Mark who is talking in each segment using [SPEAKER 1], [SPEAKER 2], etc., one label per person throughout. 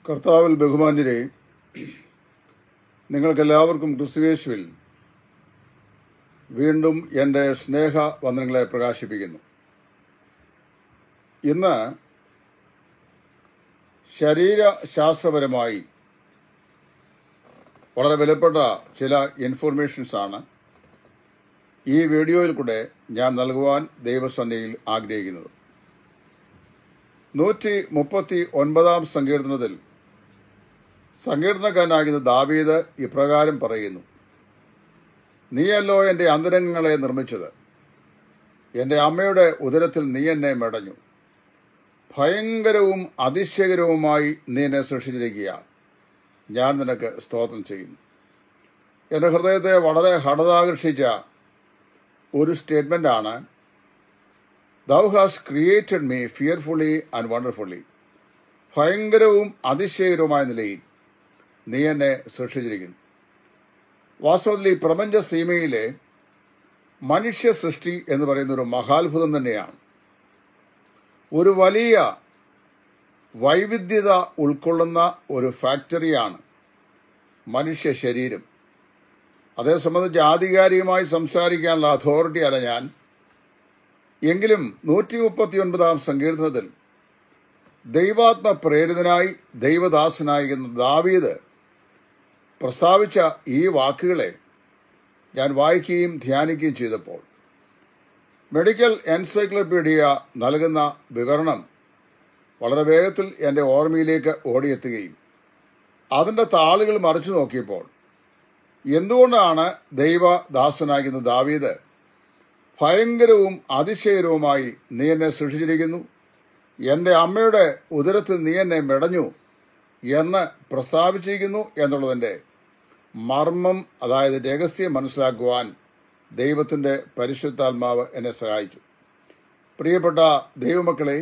[SPEAKER 1] കർത്താവിൽ ബഹുമാന്യരെ നിങ്ങൾക്കെല്ലാവർക്കും ക്രിസ്തുവേശുവിൽ വീണ്ടും എൻ്റെ സ്നേഹ വന്ദനങ്ങളെ പ്രകാശിപ്പിക്കുന്നു ഇന്ന് ശരീരശാസ്ത്രപരമായി വളരെ വിലപ്പെട്ട ചില ഇൻഫർമേഷൻസ് ആണ് ഈ വീഡിയോയിൽ കൂടെ ഞാൻ നൽകുവാൻ ദൈവസന്നയിൽ ആഗ്രഹിക്കുന്നത് നൂറ്റി മുപ്പത്തി ഒൻപതാം സങ്കീർത്തനത്തിൽ സങ്കീർത്തനക്കാരനാകുന്ന ദാവീദ് ഇപ്രകാരം പറയുന്നു നീയല്ലോ എൻ്റെ അന്തരംഗങ്ങളെ നിർമ്മിച്ചത് എൻ്റെ അമ്മയുടെ ഉദരത്തിൽ നീ എന്നെ മെടഞ്ഞു ഭയങ്കരവും അതിശയകരവുമായി നീ എന്നെ സൃഷ്ടിച്ചിരിക്കുക ഞാൻ നിനക്ക് സ്തോത്രം ചെയ്യുന്നു എൻ്റെ ഹൃദയത്തെ വളരെ ഹഠതാകർഷിച്ച ഒരു സ്റ്റേറ്റ്മെൻ്റാണ് thou has created me fearfully and wonderfully ഭയങ്കരവും അതിശയകരവുമായ നിലയിൽ നീ എന്നെ സൃഷ്ടിച്ചിരിക്കുന്നു വാസ്തവത്തിൽ ഈ പ്രപഞ്ച സീമയിലെ മനുഷ്യ സൃഷ്ടി എന്ന് പറയുന്ന ഒരു മഹാത്ഭുതം തന്നെയാണ് ഒരു വലിയ വൈവിധ്യത ഉൾക്കൊള്ളുന്ന ഒരു ഫാക്ടറിയാണ് മനുഷ്യ ശരീരം അതേ സംബന്ധിച്ച് ആധികാരികമായി സംസാരിക്കാനുള്ള അതോറിറ്റി അല്ല ഞാൻ എങ്കിലും നൂറ്റി മുപ്പത്തിയൊൻപതാം സങ്കീർത്തനത്തിൽ ദൈവാത്മ പ്രേരിതനായി ദൈവദാസനായി ദാവീദ് പ്രസ്താവിച്ച ഈ വാക്കുകളെ ഞാൻ വായിക്കുകയും ധ്യാനിക്കുകയും ചെയ്തപ്പോൾ മെഡിക്കൽ എൻസൈക്ലോപീഡിയ നൽകുന്ന വിവരണം വളരെ വേഗത്തിൽ എൻ്റെ ഓർമ്മയിലേക്ക് ഓടിയെത്തുകയും അതിൻ്റെ താളുകൾ മറിച്ചു നോക്കിയപ്പോൾ എന്തുകൊണ്ടാണ് ദൈവദാസനാകുന്ന ദാവീദ് ഭയങ്കരവും അതിശയകരവുമായി നീ എന്നെ സൃഷ്ടിച്ചിരിക്കുന്നു എൻ്റെ അമ്മയുടെ ഉദരത്തിൽ നീ എന്നെ മെടഞ്ഞു എന്ന് പ്രസ്താവിച്ചിരിക്കുന്നു എന്നുള്ളതിൻ്റെ മർമ്മം അതായത് രഹസ്യം മനസ്സിലാക്കുവാൻ ദൈവത്തിൻ്റെ പരിശുദ്ധാത്മാവ് എന്നെ സഹായിച്ചു പ്രിയപ്പെട്ട ദൈവമക്കളെ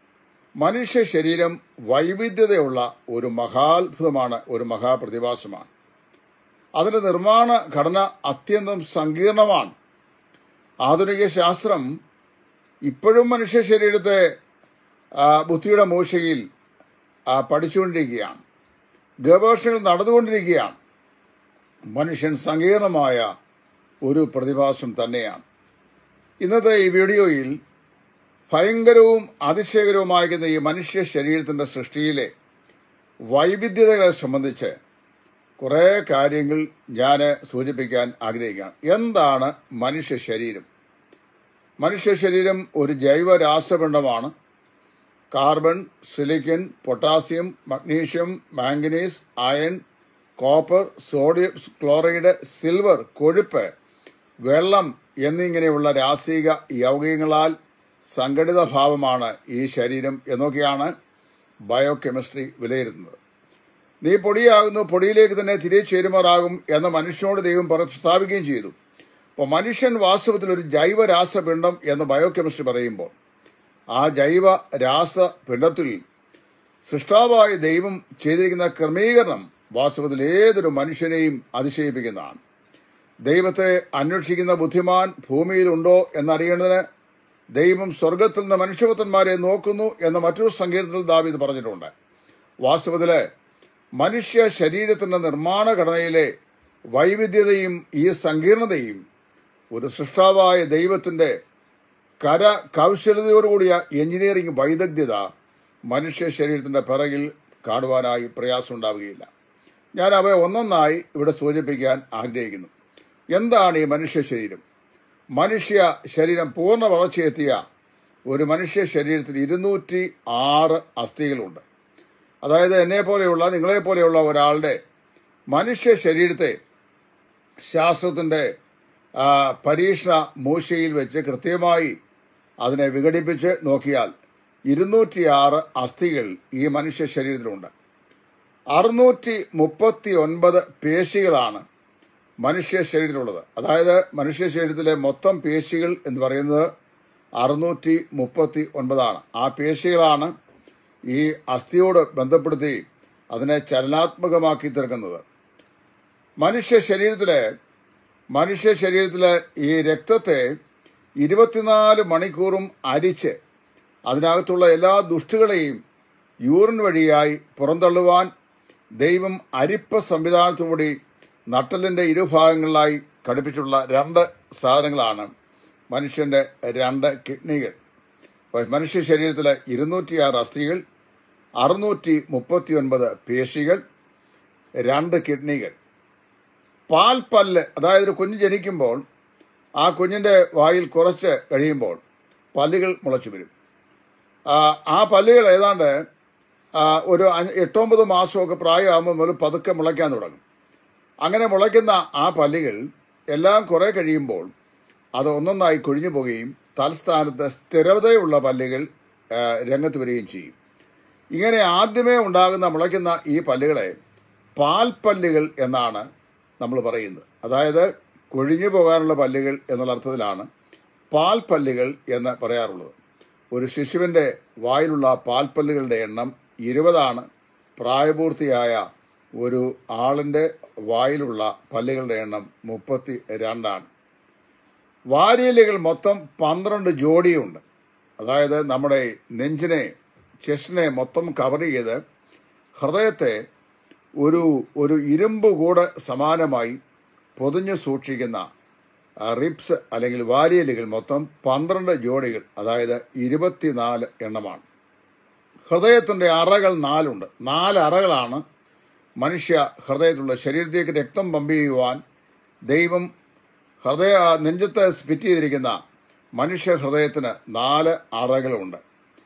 [SPEAKER 1] മനുഷ്യ ശരീരം വൈവിധ്യതയുള്ള ഒരു മഹാത്ഭുതമാണ് ഒരു മഹാപ്രതിഭാസമാണ് അതിൻ്റെ നിർമ്മാണ ഘടന അത്യന്തം സങ്കീർണമാണ് ആധുനിക ശാസ്ത്രം ഇപ്പോഴും മനുഷ്യ ശരീരത്തെ ബുദ്ധിയുടെ മൂശയിൽ പഠിച്ചുകൊണ്ടിരിക്കുകയാണ് ഗവേഷണങ്ങൾ നടന്നുകൊണ്ടിരിക്കുകയാണ് മനുഷ്യൻ സങ്കീർണമായ ഒരു പ്രതിഭാസം തന്നെയാണ് ഇന്നത്തെ ഈ വീഡിയോയിൽ ഭയങ്കരവും അതിശയകരവുമായിരിക്കുന്ന ഈ മനുഷ്യ ശരീരത്തിൻ്റെ സൃഷ്ടിയിലെ വൈവിധ്യതകളെ സംബന്ധിച്ച് കുറേ കാര്യങ്ങൾ ഞാൻ സൂചിപ്പിക്കാൻ ആഗ്രഹിക്കുകയാണ് എന്താണ് മനുഷ്യ ശരീരം മനുഷ്യ ശരീരം ഒരു ജൈവ രാസപിണ്ഡമാണ് carbon silicon potassium magnesium manganese iron copper sodium chloride silver കൊഴുപ്പ് വെള്ളം എന്നിങ്ങനെയുള്ള രാസിക യൗകികങ്ങളാൽ സംഘടിത ഭാവമാണ് ഈ ശരീരം എന്നൊക്കെയാണ് ബയോ കെമിസ്ട്രി വിലയിരുത്തുന്നത് നീ പൊടിയാകുന്നു പൊടിയിലേക്ക് തന്നെ തിരികെ ചേരുമാറാകും എന്ന മനുഷ്യനോട് ദൈവം പ്രസ്താവിക്കുകയും ചെയ്തു അപ്പോൾ മനുഷ്യൻ വാസ്തവത്തിൽ ഒരു ജൈവ രാസപിണ്ഡം എന്ന് ബയോ കെമിസ്ട്രി പറയുമ്പോൾ ആ ജൈവ രാസപിണ്ഡത്തിൽ സൃഷ്ടാവായ ദൈവം ചെയ്തിരിക്കുന്ന ക്രമീകരണം വാസ്തവത്തിൽ ഏതൊരു മനുഷ്യനെയും അതിശയിപ്പിക്കുന്നതാണ് ദൈവത്തെ അന്വേഷിക്കുന്ന ബുദ്ധിമാൻ ഭൂമിയിലുണ്ടോ എന്നറിയേണ്ടതിന് ദൈവം സ്വർഗത്തിൽ നിന്ന് മനുഷ്യപുത്രന്മാരെ നോക്കുന്നു എന്ന മറ്റൊരു സങ്കീർത്തനത്തിൽ ദാവീദ് പറഞ്ഞിട്ടുണ്ട് വാസ്തവത്തില് മനുഷ്യ ശരീരത്തിന്റെ നിർമ്മാണ ഘടനയിലെ വൈവിധ്യതയും ഈ സങ്കീർണതയും ഒരു സൃഷ്ടാവായ ദൈവത്തിന്റെ കര കൗശലതയോടുകൂടിയ എഞ്ചിനീയറിംഗ് വൈദഗ്ധ്യത മനുഷ്യ ശരീരത്തിന്റെ പിറകിൽ കാണുവാനായി പ്രയാസമുണ്ടാവുകയില്ല ഞാൻ അവയെ ഒന്നൊന്നായി ഇവിടെ സൂചിപ്പിക്കാൻ ആഗ്രഹിക്കുന്നു എന്താണ് ഈ മനുഷ്യ ശരീരം മനുഷ്യ ശരീരം പൂർണ്ണ വളർച്ചയെത്തിയ ഒരു മനുഷ്യ ശരീരത്തിൽ ഇരുന്നൂറ്റി ആറ് അസ്ഥികളുണ്ട് അതായത് എന്നെ പോലെയുള്ള നിങ്ങളെ പോലെയുള്ള ഒരാളുടെ മനുഷ്യ ശരീരത്തെ ശാസ്ത്രത്തിൻ്റെ പരീക്ഷണ മൂശയിൽ വെച്ച് കൃത്യമായി അതിനെ വിഘടിപ്പിച്ച് നോക്കിയാൽ ഇരുന്നൂറ്റിയാറ് അസ്ഥികൾ ഈ മനുഷ്യ ശരീരത്തിലുണ്ട് അറുന്നൂറ്റി മുപ്പത്തി ഒൻപത് പേശികളാണ് മനുഷ്യ ശരീരത്തിലുള്ളത് അതായത് മനുഷ്യ ശരീരത്തിലെ മൊത്തം പേശികൾ എന്ന് പറയുന്നത് അറുന്നൂറ്റി മുപ്പത്തി ഒൻപതാണ് ആ പേശികളാണ് ഈ അസ്ഥിയോട് ബന്ധപ്പെടുത്തി അതിനെ ചലനാത്മകമാക്കി തീർക്കുന്നത് മനുഷ്യ ശരീരത്തിലെ മനുഷ്യ ശരീരത്തിലെ ഈ രക്തത്തെ ഇരുപത്തിനാല് മണിക്കൂറും അരിച്ച് അതിനകത്തുള്ള എല്ലാ ദുഷ്ടുകളെയും യൂറിൻ വഴിയായി പുറന്തള്ളുവാൻ ദൈവം അരിപ്പ സംവിധാനത്തോടുകൂടി നട്ടലിന്റെ ഇരുഭാഗങ്ങളിലായി ഘടിപ്പിച്ചുള്ള രണ്ട് സാധനങ്ങളാണ് മനുഷ്യന്റെ രണ്ട് കിഡ്നികൾ അപ്പോൾ മനുഷ്യ ശരീരത്തിലെ ഇരുന്നൂറ്റിയാറ് അസ്ഥികൾ അറുന്നൂറ്റി മുപ്പത്തിയൊൻപത് പേശികൾ രണ്ട് കിഡ്നികൾ പാൽപ്പല്ല് അതായത് ഒരു കുഞ്ഞ് ജനിക്കുമ്പോൾ ആ കുഞ്ഞിന്റെ വായിൽ കുറച്ച് കഴിയുമ്പോൾ പല്ലുകൾ മുളച്ചു വരും ആ, ആ പല്ലുകൾ ഏതാണ്ട് ആ, ഒരു അഞ്ച് എട്ടൊമ്പത് മാസമൊക്കെ പ്രായമാകുമ്പോൾ മുതൽ പതുക്കെ മുളയ്ക്കാൻ തുടങ്ങും അങ്ങനെ മുളയ്ക്കുന്ന ആ പല്ലുകൾ എല്ലാം കുറെ കഴിയുമ്പോൾ അത് ഒന്നൊന്നായി കൊഴിഞ്ഞു പോവുകയും തൽസ്ഥാനത്ത് സ്ഥിരതയുള്ള പല്ലുകൾ ആ, രംഗത്ത് വരികയും ചെയ്യും ഇങ്ങനെ ആദ്യമേ ഉണ്ടാകുന്ന മുളയ്ക്കുന്ന ഈ പല്ലുകളെ പാൽപ്പല്ലുകൾ എന്നാണ് നമ്മൾ പറയുന്നത് അതായത് കൊഴിഞ്ഞു പോകാനുള്ള പല്ലുകൾ എന്നുള്ള അർത്ഥത്തിലാണ് പാൽപ്പല്ലുകൾ എന്ന് പറയാറുള്ളത് ഒരു ശിശുവിന്റെ വായിലുള്ള പാൽപ്പല്ലുകളുടെ എണ്ണം ഇരുപതാണ് പ്രായപൂർത്തിയായ ഒരു ആളിന്റെ വായിലുള്ള പല്ലുകളുടെ എണ്ണം മുപ്പത്തി രണ്ടാണ് വാരിയലുകൾ മൊത്തം പന്ത്രണ്ട് ജോഡിയുണ്ട് അതായത് നമ്മുടെ നെഞ്ചിനെ ചെസ്റ്റിനെ മൊത്തം കവർ ചെയ്ത് ഹൃദയത്തെ ഒരു ഒരു ഇരുമ്പ് കൂട് സമാനമായി പൊതിഞ്ഞു സൂക്ഷിക്കുന്ന ആ, റിബ്സ് അല്ലെങ്കിൽ വാരിയലുകൾ മൊത്തം പന്ത്രണ്ട് ജോഡികൾ അതായത് ഇരുപത്തിനാല് എണ്ണമാണ് ഹൃദയത്തിന്റെ അറകൾ നാലുണ്ട് നാല് അറകളാണ് മനുഷ്യ ഹൃദയത്തിലുള്ള ശരീരത്തേക്ക് രക്തം പമ്പ് ചെയ്യുവാൻ ദൈവം ഹൃദയ നെഞ്ചത്ത് ഫിറ്റ് ചെയ്തിരിക്കുന്ന മനുഷ്യ ഹൃദയത്തിന് നാല് അറകളുണ്ട്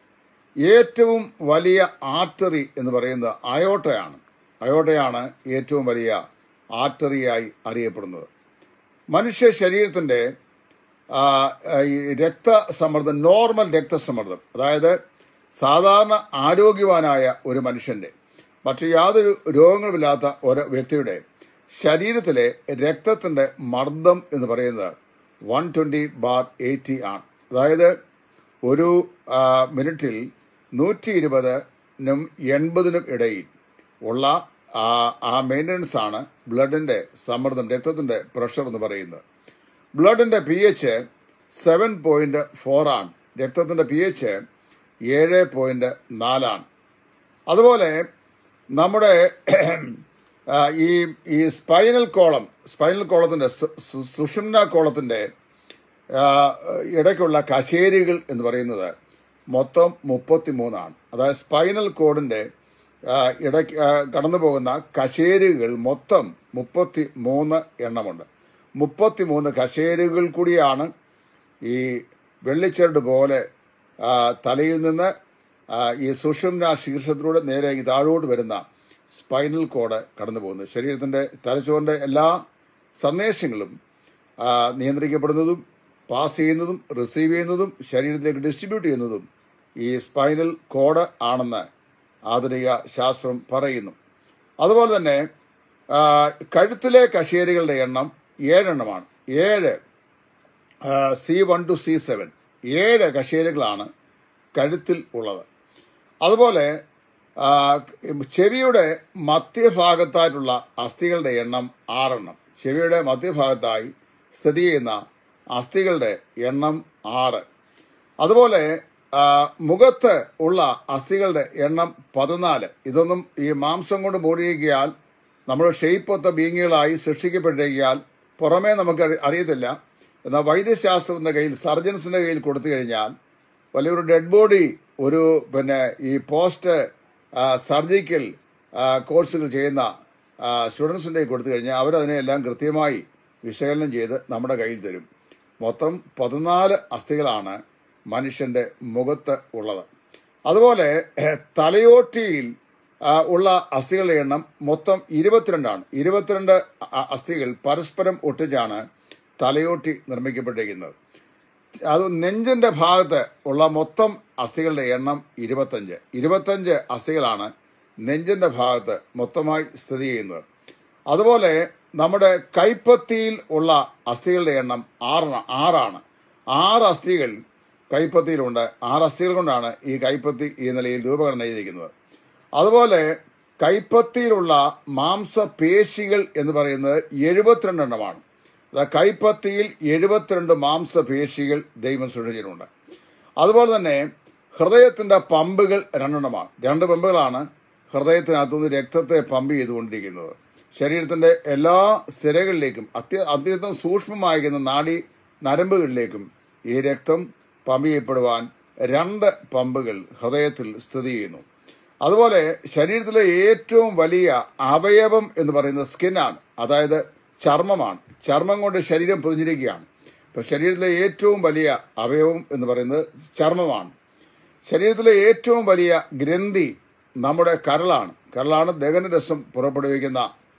[SPEAKER 1] ഏറ്റവും വലിയ ആർട്ടറി എന്ന് പറയുന്നത് അയോട്ടയാണ് അയോട്ടയാണ് ഏറ്റവും വലിയ ആർട്ടറിയായി അറിയപ്പെടുന്നത് മനുഷ്യ ശരീരത്തിന്റെ ആ, ഈ രക്തസമ്മർദ്ദം നോർമൽ രക്തസമ്മർദ്ദം അതായത് സാധാരണ ആരോഗ്യവാനായ ഒരു മനുഷ്യന്റെ മറ്റു യാതൊരു രോഗങ്ങളുമില്ലാത്ത ഒരു വ്യക്തിയുടെ ശരീരത്തിലെ രക്തത്തിന്റെ മർദ്ദം എന്ന് പറയുന്നത് വൺ ട്വന്റി ബാർ എയ്റ്റി ആണ് അതായത് ഒരു ആ, മിനിറ്റിൽ നൂറ്റി ഇരുപതിനും എൺപതിനും ഇടയിൽ ഉള്ള ആ ആ മെയിൻ്റനൻസ് ആണ് ബ്ലഡിന്റെ സമ്മർദ്ദം രക്തത്തിന്റെ പ്രഷർ എന്ന് പറയുന്നത് ബ്ലഡിന്റെ P H seven point four ആണ് രക്തത്തിന്റെ പി എച്ച് ഏഴ് പോയിന്റ് നാലാണ് അതുപോലെ നമ്മുടെ ആ, ഈ ഈ സ്പൈനൽ കോളം സ്പൈനൽ കോളത്തിന്റെ സു- സു- സുഷുമ്ന കോളത്തിന്റെ ആ, ഇടയ്ക്കുള്ള കശേരികൾ എന്ന് പറയുന്നത് മൊത്തം മുപ്പത്തിമൂന്നാണ് അതായത് സ്പൈനൽ കോഡിന്റെ ആ, ഇടയ്ക്ക് ആ, കടന്നു പോകുന്ന കശേരുകൾ മൊത്തം മുപ്പത്തി മൂന്ന് എണ്ണമുണ്ട് മുപ്പത്തിമൂന്ന് കശേരുകൾ കൂടിയാണ് ഈ വെള്ളിച്ചരട് പോലെ ആ, തലയിൽ നിന്ന് ആ, ഈ സുഷുമ്ന ശീർഷത്തിലൂടെ നേരെ ഈ താഴോട്ട് വരുന്ന സ്പൈനൽ കോഡ് കടന്നു പോകുന്നത് ശരീരത്തിന്റെ തലച്ചോറിന്റെ എല്ലാ സന്ദേശങ്ങളും ആ, നിയന്ത്രിക്കപ്പെടുന്നതും പാസ് ചെയ്യുന്നതും റിസീവ് ചെയ്യുന്നതും ശരീരത്തിലേക്ക് ഡിസ്ട്രിബ്യൂട്ട് ചെയ്യുന്നതും ഈ സ്പൈനൽ കോഡ് ആണെന്ന് ആധുനിക ശാസ്ത്രം പറയുന്നു അതുപോലെ തന്നെ ആ, കഴുത്തിലെ കശേരികളുടെ എണ്ണം ഏഴെണ്ണമാണ് ഏഴ് C one two C seven ഏഴ് കശേരുകളാണ് കഴുത്തിൽ ഉള്ളത് അതുപോലെ ആ, ചെവിയുടെ മധ്യഭാഗത്തായിട്ടുള്ള അസ്ഥികളുടെ എണ്ണം ആറെണ്ണം ചെവിയുടെ മധ്യഭാഗത്തായി സ്ഥിതി ചെയ്യുന്ന അസ്ഥികളുടെ എണ്ണം ആറ് അതുപോലെ ആ, മുഖത്ത് ഉള്ള അസ്ഥികളുടെ എണ്ണം പതിനാല് ഇതൊന്നും ഈ മാംസം കൊണ്ട് മൂടിയിരിക്കിയാൽ നമ്മൾ ഷെയ്പ്പൊത്ത ബീങ്ങുകളായി സൃഷ്ടിക്കപ്പെട്ടിരിക്കിയാൽ പുറമേ നമുക്ക് അറി- അറിയത്തില്ല എന്നാൽ വൈദ്യശാസ്ത്രത്തിന്റെ കയ്യിൽ സർജൻസിന്റെ കയ്യിൽ കൊടുത്തു കഴിഞ്ഞാൽ വലിയൊരു ഡെഡ് ബോഡി ഒരു പിന്നെ ഈ പോസ്റ്റ് സർജിക്കൽ കോഴ്സുകൾ ചെയ്യുന്ന സ്റ്റുഡൻസിന്റെ കയ്യിൽ കൊടുത്തു കഴിഞ്ഞാൽ അവരതിനെല്ലാം കൃത്യമായി വിശകലനം ചെയ്ത് നമ്മുടെ കയ്യിൽ തരും മൊത്തം പതിനാല് അസ്ഥികളാണ് മനുഷ്യന്റെ മുഖത്ത് ഉള്ളത് അതുപോലെ ഏഹ്, തലയോട്ടിയിൽ ആ, ഉള്ള അസ്ഥികളുടെ എണ്ണം മൊത്തം ഇരുപത്തിരണ്ടാണ് ഇരുപത്തിരണ്ട് അ- അസ്ഥികൾ പരസ്പരം ഒട്ടിച്ചാണ് തലയോട്ടി നിർമ്മിക്കപ്പെട്ടിരിക്കുന്നത് അത് നെഞ്ചിന്റെ ഭാഗത്ത് ഉള്ള മൊത്തം അസ്ഥികളുടെ എണ്ണം ഇരുപത്തഞ്ച് ഇരുപത്തഞ്ച് അസ്ഥികളാണ് നെഞ്ചിന്റെ ഭാഗത്ത് മൊത്തമായി സ്ഥിതി ചെയ്യുന്നത് അതുപോലെ നമ്മുടെ കൈപ്പത്തിയിൽ ഉള്ള അസ്ഥികളുടെ എണ്ണം ആറ് ആറാണ് ആറ് അസ്ഥികൾ കൈപ്പത്തിയിലുണ്ട് ആറ് അസ്ഥികൾ കൊണ്ടാണ് ഈ കൈപ്പത്തി ഈ നിലയിൽ രൂപഘടന ചെയ്തിരിക്കുന്നത് അതുപോലെ കൈപ്പത്തിയിലുള്ള മാംസപേശികൾ എന്ന് പറയുന്നത് എഴുപത്തിരണ്ട് എണ്ണമാണ് അതായത് കൈപ്പത്തിയിൽ എഴുപത്തിരണ്ട് മാംസപേശികൾ ദൈവം സൃഷ്ടിച്ചിട്ടുണ്ട് അതുപോലെ തന്നെ ഹൃദയത്തിന്റെ പമ്പുകൾ രണ്ടെണ്ണമാണ് രണ്ട് പമ്പുകളാണ് ഹൃദയത്തിനകത്തുനിന്ന് രക്തത്തെ പമ്പ് ചെയ്തുകൊണ്ടിരിക്കുന്നത് ശരീരത്തിന്റെ എല്ലാ സിരകളിലേക്കും അത്യ അത്യന്തം സൂക്ഷ്മമായിരിക്കുന്ന നാഡി നരമ്പുകളിലേക്കും ഈ രക്തം പമ്പ് ചെയ്യപ്പെടുവാൻ രണ്ട് പമ്പുകൾ ഹൃദയത്തിൽ സ്ഥിതി ചെയ്യുന്നു അതുപോലെ ശരീരത്തിലെ ഏറ്റവും വലിയ അവയവം എന്ന് പറയുന്നത് സ്കിന്നാണ് അതായത് ചർമ്മമാണ് ചർമ്മം കൊണ്ട് ശരീരം പൊതിഞ്ഞിരിക്കുകയാണ് ഇപ്പൊ ശരീരത്തിലെ ഏറ്റവും വലിയ അവയവം എന്ന് പറയുന്നത് ചർമ്മമാണ് ശരീരത്തിലെ ഏറ്റവും വലിയ ഗ്രന്ഥി നമ്മുടെ കരളാണ് കരളാണ് ദഹനരസം പുറപ്പെടുവിക്കുന്ന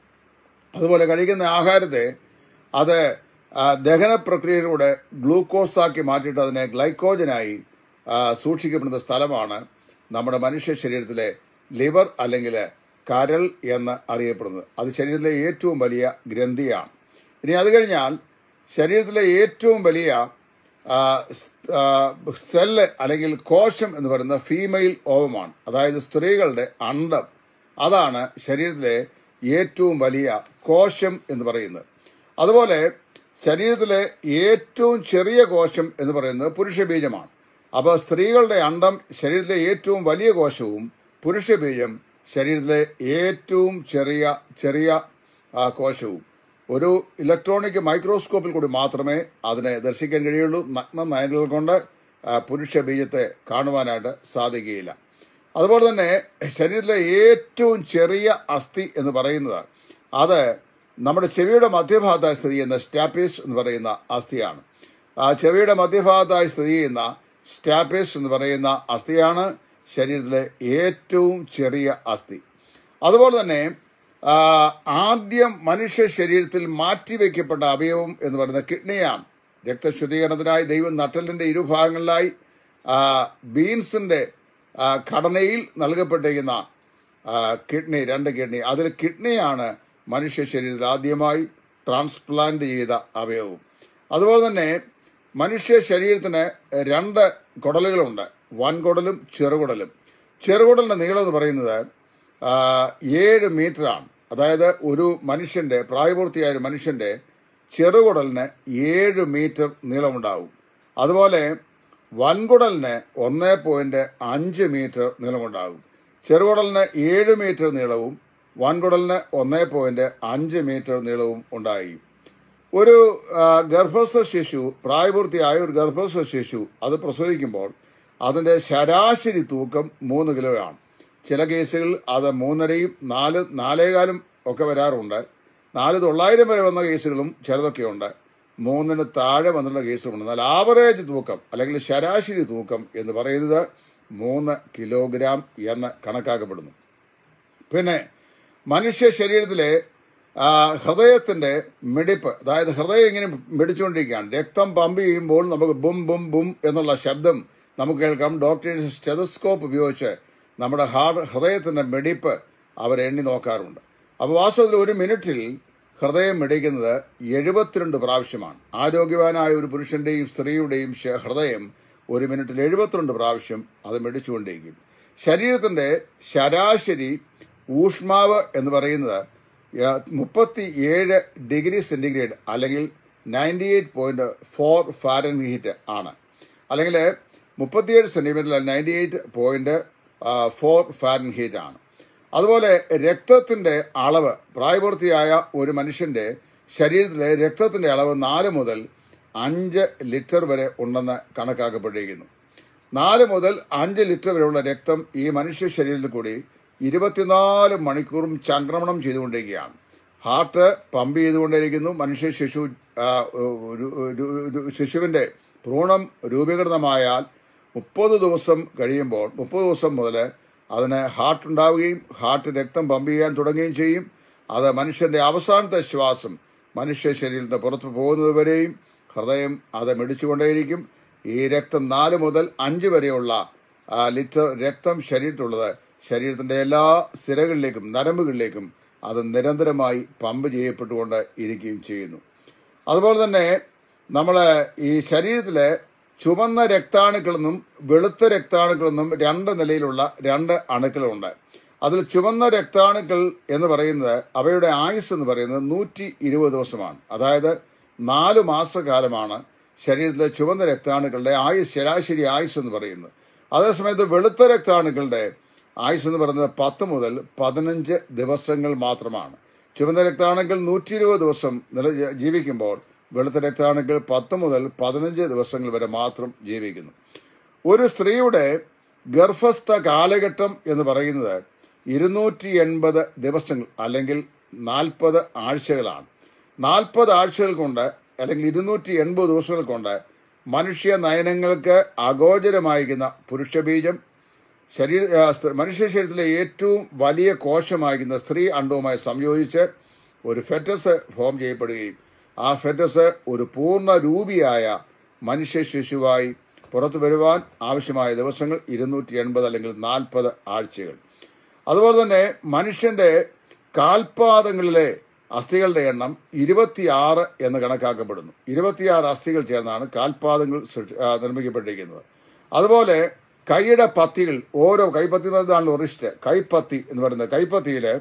[SPEAKER 1] അതുപോലെ കഴിക്കുന്ന ആഹാരത്തെ അത് ആ, ദഹന പ്രക്രിയയിലൂടെ ഗ്ലൂക്കോസാക്കി മാറ്റിയിട്ട് അതിനെ ഗ്ലൈക്കോജനായി ആ, സൂക്ഷിക്കപ്പെടുന്ന സ്ഥലമാണ് നമ്മുടെ മനുഷ്യ ശരീരത്തിലെ ലിവർ അല്ലെങ്കിൽ കരൾ എന്ന് അറിയപ്പെടുന്നത് അത് ശരീരത്തിലെ ഏറ്റവും വലിയ ഗ്രന്ഥിയാണ് ഇനി അത് കഴിഞ്ഞാൽ ശരീരത്തിലെ ഏറ്റവും വലിയ ആ, സ്- ആ, സെല്ല് അല്ലെങ്കിൽ കോശം എന്ന് പറയുന്നത് ഫീമെയിൽ ഓവമാണ് അതായത് സ്ത്രീകളുടെ അണ്ടം അതാണ് ശരീരത്തിലെ ഏറ്റവും വലിയ കോശം എന്ന് പറയുന്നത് അതുപോലെ ശരീരത്തിലെ ഏറ്റവും ചെറിയ കോശം എന്ന് പറയുന്നത് പുരുഷബീജമാണ് അപ്പോൾ സ്ത്രീകളുടെ അണ്ടം ശരീരത്തിലെ ഏറ്റവും വലിയ കോശവും പുരുഷബീജം ശരീരത്തിലെ ഏറ്റവും ചെറിയ ചെറിയ ആ, കോശവും ഒരു ഇലക്ട്രോണിക് മൈക്രോസ്കോപ്പിൽ കൂടി മാത്രമേ അതിനെ ദർശിക്കാൻ കഴിയുള്ളൂ നഗ്ന നയനങ്ങൾ കൊണ്ട് ആ, പുരുഷ ബീജത്തെ കാണുവാനായിട്ട് സാധിക്കുകയില്ല അതുപോലെ തന്നെ ശരീരത്തിലെ ഏറ്റവും ചെറിയ അസ്ഥി എന്ന് പറയുന്നത് അത് നമ്മുടെ ചെവിയുടെ മധ്യഭാഗത്തായി സ്ഥിതി ചെയ്യുന്ന സ്റ്റാപ്പീസ് എന്ന് പറയുന്ന അസ്ഥിയാണ് ആ ചെവിയുടെ മധ്യഭാഗത്തായി സ്ഥിതി ചെയ്യുന്ന സ്റ്റാപ്പീസ് എന്ന് പറയുന്ന അസ്ഥിയാണ് ശരീരത്തിലെ ഏറ്റവും ചെറിയ അസ്ഥി അതുപോലെ തന്നെ ആ, ആദ്യം മനുഷ്യ ശരീരത്തിൽ മാറ്റിവെക്കപ്പെട്ട അവയവം എന്ന് പറയുന്നത് കിഡ്നിയാണ് രക്തശുദ്ധീകരണത്തിനായി ദൈവം നട്ടലിന്റെ ഇരുഭാഗങ്ങളിലായി ആ, ബീൻസിന്റെ ആ, ഘടനയിൽ നൽകപ്പെട്ടിരിക്കുന്ന ആ, കിഡ്നി രണ്ട് കിഡ്നി അതിൽ കിഡ്നിയാണ് മനുഷ്യ ശരീരത്തിൽ ആദ്യമായി ട്രാൻസ്പ്ലാന്റ് ചെയ്ത അവയവം അതുപോലെ തന്നെ മനുഷ്യ ശരീരത്തിന് രണ്ട് കുടലുകളുണ്ട് വൻകുടലും ചെറുകുടലും ചെറുകുടലിന്റെ നീളം എന്ന് പറയുന്നത് ആ, ഏഴ് മീറ്ററാണ് അതായത് ഒരു മനുഷ്യന്റെ പ്രായപൂർത്തിയായ ഒരു മനുഷ്യന്റെ ചെറുകുടലിന് ഏഴ് മീറ്റർ നീളമുണ്ടാവും അതുപോലെ വൻകുടലിന് ഒന്ന് പോയിന്റ് അഞ്ച് മീറ്റർ നീളമുണ്ടാകും ചെറുകുടലിന് ഏഴ് മീറ്റർ നീളവും വൻകുടലിന് ഒന്ന് പോയിന്റ് അഞ്ച് മീറ്റർ നീളവും ഉണ്ടായി ഒരു ആ, ഗർഭസ്ഥ ശിശു പ്രായപൂർത്തിയായ ഒരു ഗർഭസ്ഥ ശിശു അത് പ്രസവിക്കുമ്പോൾ അതിന്റെ ശരാശരി തൂക്കം മൂന്ന് കിലോയാണ് ചില കേസുകളിൽ അത് മൂന്നരയും നാല് നാലേകാലും ഒക്കെ വരാറുണ്ട് നാല് തൊള്ളായിരം വരെ വന്ന കേസുകളും ചിലതൊക്കെ ഉണ്ട് മൂന്നിന് താഴെ വന്നുള്ള കേസുകളുണ്ട് എന്നാൽ ആവറേജ് തൂക്കം അല്ലെങ്കിൽ ശരാശരി തൂക്കം എന്ന് പറയുന്നത് മൂന്ന് കിലോഗ്രാം എന്ന് കണക്കാക്കപ്പെടുന്നു പിന്നെ മനുഷ്യ ശരീരത്തിലെ ആ, ഹൃദയത്തിന്റെ മിടിപ്പ് അതായത് ഹൃദയം ഇങ്ങനെ മിടിച്ചുകൊണ്ടിരിക്കുകയാണ് രക്തം പമ്പ് ചെയ്യുമ്പോൾ നമുക്ക് ബും ബും ബും എന്നുള്ള ശബ്ദം നമുക്ക് കേൾക്കാം ഡോക്ടേഴ്സ് സ്റ്റെതസ്കോപ്പ് ഉപയോഗിച്ച് നമ്മുടെ ഹാർട്ട് ഹൃദയത്തിന്റെ മിടിപ്പ് അവർ എണ്ണി നോക്കാറുണ്ട് അപ്പോൾ വാസ്തവത്തിൽ ഒരു മിനിറ്റിൽ ഹൃദയം മിടിക്കുന്നത് എഴുപത്തിരണ്ട് പ്രാവശ്യമാണ് ആരോഗ്യവാനായ ഒരു പുരുഷന്റെയും സ്ത്രീയുടെയും ശ- ഹൃദയം ഒരു മിനിറ്റിൽ എഴുപത്തിരണ്ട് പ്രാവശ്യം അത് മിടിച്ചുകൊണ്ടിരിക്കും ശരീരത്തിന്റെ ശരാശരി ഊഷ്മാവ് എന്ന് പറയുന്നത് മുപ്പത്തി ഏഴ് ഡിഗ്രി സെന്റിഗ്രേഡ് അല്ലെങ്കിൽ ninety eight point four fahrenheit ആണ് അല്ലെങ്കിൽ മുപ്പത്തിയേഴ് centimetre ninety eight point four fahrenheit ആണ് അതുപോലെ രക്തത്തിന്റെ അളവ് പ്രായപൂർത്തിയായ ഒരു മനുഷ്യന്റെ ശരീരത്തിലെ രക്തത്തിന്റെ അളവ് നാല് മുതൽ അഞ്ച് ലിറ്റർ വരെ ഉണ്ടെന്ന് കണക്കാക്കപ്പെട്ടിരിക്കുന്നു നാല് മുതൽ അഞ്ച് ലിറ്റർ വരെയുള്ള രക്തം ഈ മനുഷ്യ ശരീരത്തിൽ കൂടി ഇരുപത്തിനാല് മണിക്കൂറും ചംക്രമണം ചെയ്തുകൊണ്ടിരിക്കുകയാണ് ഹാർട്ട് പമ്പ് ചെയ്തുകൊണ്ടിരിക്കുന്നു മനുഷ്യ ശിശു ആ, ഒരു- ഒരു- ഒരു ശിശുവിന്റെ ഭ്രൂണം രൂപീകൃതമായാൽ മുപ്പത് ദിവസം കഴിയുമ്പോൾ മുപ്പത് ദിവസം മുതൽ അതിന് ഹാർട്ട് ഉണ്ടാവുകയും ഹാർട്ട് രക്തം പമ്പ് ചെയ്യാൻ തുടങ്ങുകയും ചെയ്യും അത് മനുഷ്യന്റെ അവസാനത്തെ ശ്വാസം മനുഷ്യ ശരീരത്തിൽ നിന്ന് പുറത്തു പോകുന്നതുവരെയും ഹൃദയം അത് മിടിച്ചുകൊണ്ടേയിരിക്കും ഈ രക്തം നാല് മുതൽ അഞ്ച് വരെയുള്ള ആ, ലിറ്റർ രക്തം ശരീരത്തിലുള്ളത് ശരീരത്തിന്റെ എല്ലാ സിരകളിലേക്കും നരമ്പുകളിലേക്കും അത് നിരന്തരമായി പമ്പ് ചെയ്യപ്പെട്ടുകൊണ്ട് ഇരിക്കുകയും ചെയ്യുന്നു അതുപോലെ തന്നെ നമ്മൾ ഈ ശരീരത്തിലെ ചുവന്ന രക്താണുക്കളെന്നും വെളുത്ത രക്താണുക്കളെന്നും രണ്ട് നിലയിലുള്ള രണ്ട് അണുക്കളുണ്ട് അതിൽ ചുവന്ന രക്താണുക്കൾ എന്ന് പറയുന്നത് അവയുടെ ആയുസ് എന്ന് പറയുന്നത് നൂറ്റി ഇരുപത് ദിവസമാണ് അതായത് നാല് മാസക്കാലമാണ് ശരീരത്തിലെ ചുവന്ന രക്താണുക്കളുടെ ആയുസ് ശരാശരി ആയുസ് എന്ന് പറയുന്നത് അതേസമയത്ത് വെളുത്ത രക്താണുക്കളുടെ ആയുസ് എന്ന് പറയുന്നത് പത്ത് മുതൽ പതിനഞ്ച് ദിവസങ്ങൾ മാത്രമാണ് ചുവന്ന രക്താണുക്കൾ നൂറ്റി ഇരുപത് ദിവസം നില ജീവിക്കുമ്പോൾ വെളുത്ത രക്താണുക്കൾ പത്ത് മുതൽ പതിനഞ്ച് ദിവസങ്ങൾ വരെ മാത്രം ജീവിക്കുന്നു ഒരു സ്ത്രീയുടെ ഗർഭസ്ഥ കാലഘട്ടം എന്ന് പറയുന്നത് ഇരുന്നൂറ്റി എൺപത് ദിവസങ്ങൾ അല്ലെങ്കിൽ നാൽപ്പത് ആഴ്ചകളാണ് നാൽപ്പത് ആഴ്ചകൾ കൊണ്ട് അല്ലെങ്കിൽ ഇരുന്നൂറ്റി എൺപത് ദിവസങ്ങൾ കൊണ്ട് മനുഷ്യ നയനങ്ങൾക്ക് അഗോചരമായിരിക്കുന്ന പുരുഷബീജം ശരീര ആ, സ്ത്രീ- മനുഷ്യ ശരീരത്തിലെ ഏറ്റവും വലിയ കോശമായിരിക്കുന്ന സ്ത്രീ അണ്ഡവുമായി സംയോജിച്ച് ഒരു ഫെറ്റസ് ഫോം ചെയ്യപ്പെടുകയും ആ ഫെറ്റസ് ഒരു പൂർണ്ണ രൂപിയായ മനുഷ്യ ശിശുവായി പുറത്തു വരുവാൻ ആവശ്യമായ ദിവസങ്ങൾ ഇരുന്നൂറ്റി എൺപത് അല്ലെങ്കിൽ നാൽപ്പത് ആഴ്ചകൾ അതുപോലെ തന്നെ മനുഷ്യന്റെ കാൽപാദങ്ങളിലെ അസ്ഥികളുടെ എണ്ണം ഇരുപത്തിയാറ് എന്ന് കണക്കാക്കപ്പെടുന്നു ഇരുപത്തിയാറ് അസ്ഥികൾ ചേർന്നാണ് കാൽപാദങ്ങൾ സൃഷ്ടി- ആ, നിർമ്മിക്കപ്പെട്ടിരിക്കുന്നത് അതുപോലെ കൈയുടെ പത്തികൾ ഓരോ കൈപ്പത്തി എന്ന് പറയുന്നതാണല്ലോ റിസ്റ്റ് കൈപ്പത്തി എന്ന് പറയുന്നത് കൈപ്പത്തിയില്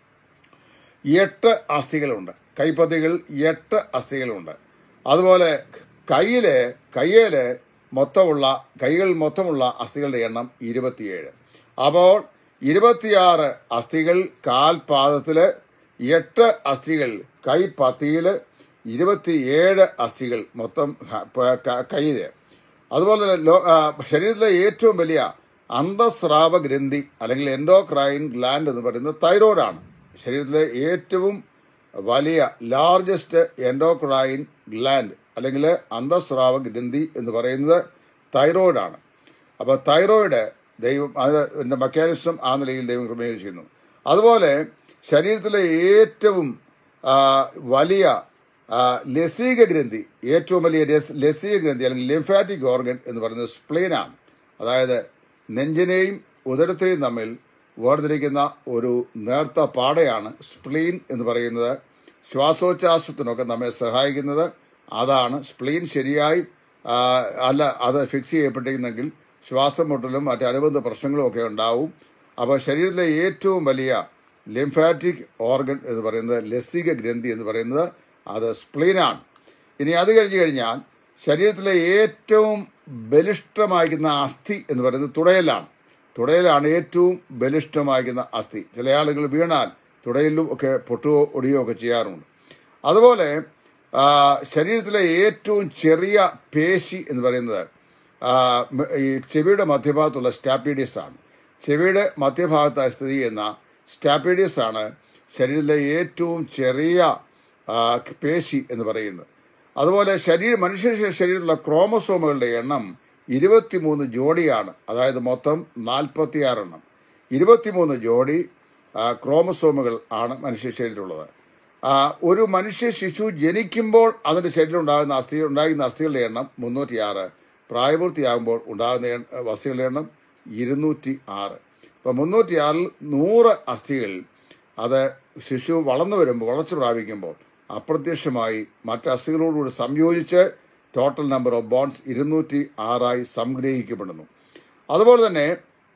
[SPEAKER 1] എട്ട് അസ്ഥികളുണ്ട് കൈപ്പത്തികൾ എട്ട് അസ്ഥികളുണ്ട് അതുപോലെ കയ്യിലെ കയ്യില് മൊത്തമുള്ള കൈകൾ മൊത്തമുള്ള അസ്ഥികളുടെ എണ്ണം ഇരുപത്തിയേഴ് അപ്പോൾ ഇരുപത്തിയാറ് അസ്ഥികൾ കാൽപാദത്തില് എട്ട് അസ്ഥികൾ കൈപ്പത്തിയില് ഇരുപത്തിയേഴ് അസ്ഥികൾ മൊത്തം ഹ- പ- ക- കയ്യില് അതുപോലെ തന്നെ ലോ- ആ, ശരീരത്തിലെ ഏറ്റവും വലിയ അന്തസ്രാവ ഗ്രന്ഥി അല്ലെങ്കിൽ എൻഡോക്രൈൻ ഗ്ലാൻഡ് എന്ന് പറയുന്നത് തൈറോയിഡാണ് ശരീരത്തിലെ ഏറ്റവും വലിയ ലാർജസ്റ്റ് എൻഡോക്രൈൻ ഗ്ലാൻഡ് അല്ലെങ്കിൽ അന്തസ്രാവ ഗ്രന്ഥി എന്ന് പറയുന്നത് തൈറോയിഡാണ് അപ്പോൾ തൈറോയിഡ് ദൈവം അതിന്റെ മെക്കാനിസം ആ നിലയിൽ ദൈവം ക്രമീകരിച്ചിരുന്നു അതുപോലെ ശരീരത്തിലെ ഏറ്റവും ആ, വലിയ ആ, ലസീക ഗ്രന്ഥി ഏറ്റവും വലിയ രസ്- ലസീക ഗ്രന്ഥി അല്ലെങ്കിൽ ലിംഫാറ്റിക് ഓർഗൻ എന്ന് പറയുന്നത് സ്പ്ലീനാണ് അതായത് നെഞ്ചിനെയും ഉദരത്തെയും തമ്മിൽ വേർതിരിക്കുന്ന ഒരു നേർത്ത പാടയാണ് സ്പ്ലീൻ എന്ന് പറയുന്നത് ശ്വാസോച്ഛ്വാസത്തിനൊക്കെ നമ്മെ സഹായിക്കുന്നത് അതാണ് സ്പ്ലീൻ ശരിയായി ആ, അല്ല അത് ഫിക്സ് ചെയ്യപ്പെട്ടിരുന്നെങ്കിൽ ശ്വാസം മുട്ടലും മറ്റ് അനുബന്ധ പ്രശ്നങ്ങളും ഒക്കെ ഉണ്ടാവും അപ്പോൾ ശരീരത്തിലെ ഏറ്റവും വലിയ ലിംഫാറ്റിക് ഓർഗൻ എന്ന് പറയുന്നത് ലസിക ഗ്രന്ഥി എന്ന് പറയുന്നത് അത് സ്പ്ലീനാണ് ഇനി അത് കഴിഞ്ഞു കഴിഞ്ഞാൽ ശരീരത്തിലെ ഏറ്റവും ബലിഷ്ഠമായിരിക്കുന്ന അസ്ഥി എന്ന് പറയുന്നത് തുടയലാണ് തുടയിലാണ് ഏറ്റവും ബലിഷ്ഠമായിരിക്കുന്ന അസ്ഥി ചില ആളുകൾ വീണാൽ തുടയിലും ഒക്കെ പൊട്ടുകയോ ഒടിയോ ഒക്കെ ചെയ്യാറുണ്ട് അതുപോലെ ആ, ശരീരത്തിലെ ഏറ്റവും ചെറിയ പേശി എന്ന് പറയുന്നത് ആ, മ- ഈ ചെവിയുടെ മധ്യഭാഗത്തുള്ള സ്റ്റാപ്പീഡിയസ് ആണ് ചെവിയുടെ മധ്യഭാഗത്തായി സ്ഥിതി ചെയ്യുന്ന സ്റ്റാപ്പീഡിയസ് ആണ് ശരീരത്തിലെ ഏറ്റവും ചെറിയ ആ, പേശി എന്ന് പറയുന്നത് അതുപോലെ ശരീര മനുഷ്യ ശരീരത്തിലുള്ള ക്രോമസോമുകളുടെ എണ്ണം ഇരുപത്തിമൂന്ന് ജോഡിയാണ് അതായത് മൊത്തം നാൽപ്പത്തിയാറെണ്ണം ഇരുപത്തിമൂന്ന് ജോഡി ആ, ക്രോമസോമുകൾ ആണ് മനുഷ്യ ശരീരത്തിലുള്ളത് ആ, ഒരു മനുഷ്യ ശിശു ജനിക്കുമ്പോൾ അതിന്റെ ശരീരം ഉണ്ടാകുന്ന അസ്ഥി ഉണ്ടാകുന്ന അസ്ഥികളുടെ എണ്ണം മുന്നൂറ്റിയാറ് പ്രായപൂർത്തിയാകുമ്പോൾ ഉണ്ടാകുന്ന എണ്ണ- അസ്ഥികളുടെ എണ്ണം ഇരുന്നൂറ്റി ആറ് ഇപ്പൊ മുന്നൂറ്റിയാറിൽ നൂറ് അസ്ഥികൾ അത് ശിശു വളർന്നു വരുമ്പോൾ വളർച്ച പ്രാപിക്കുമ്പോൾ അപ്രത്യക്ഷമായി മറ്റ് അസ്ഥികളോടുകൂടി സംയോജിച്ച് ടോട്ടൽ നമ്പർ ഓഫ് ബോൺസ് ഇരുന്നൂറ്റി ആറായി സംഗ്രഹിക്കപ്പെടുന്നു അതുപോലെ തന്നെ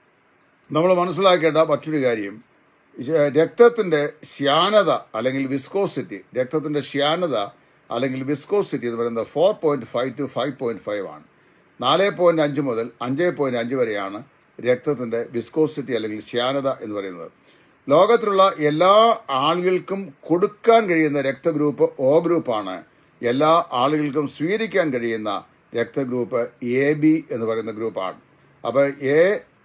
[SPEAKER 1] നമ്മൾ മനസ്സിലാക്കേണ്ട മറ്റൊരു കാര്യം ഇത് രക്തത്തിന്റെ ശ്യാനത അല്ലെങ്കിൽ വിസ്കോസിറ്റി രക്തത്തിന്റെ ശ്യാനത അല്ലെങ്കിൽ വിസ്കോസിറ്റി എന്ന് പറയുന്നത് four point five two five point five ആണ് നാല് പോയിന്റ് അഞ്ച് മുതൽ അഞ്ച് പോയിന്റ് അഞ്ച് വരെയാണ് രക്തത്തിന്റെ വിസ്കോസിറ്റി അല്ലെങ്കിൽ ശ്യാനത എന്ന് പറയുന്നത് ലോകത്തിലുള്ള എല്ലാ ആളുകൾക്കും കൊടുക്കാൻ കഴിയുന്ന രക്തഗ്രൂപ്പ് ഒ ഗ്രൂപ്പാണ് എല്ലാ ആളുകൾക്കും സ്വീകരിക്കാൻ കഴിയുന്ന രക്തഗ്രൂപ്പ് എ ബി എന്ന് പറയുന്ന ഗ്രൂപ്പാണ് അപ്പോൾ A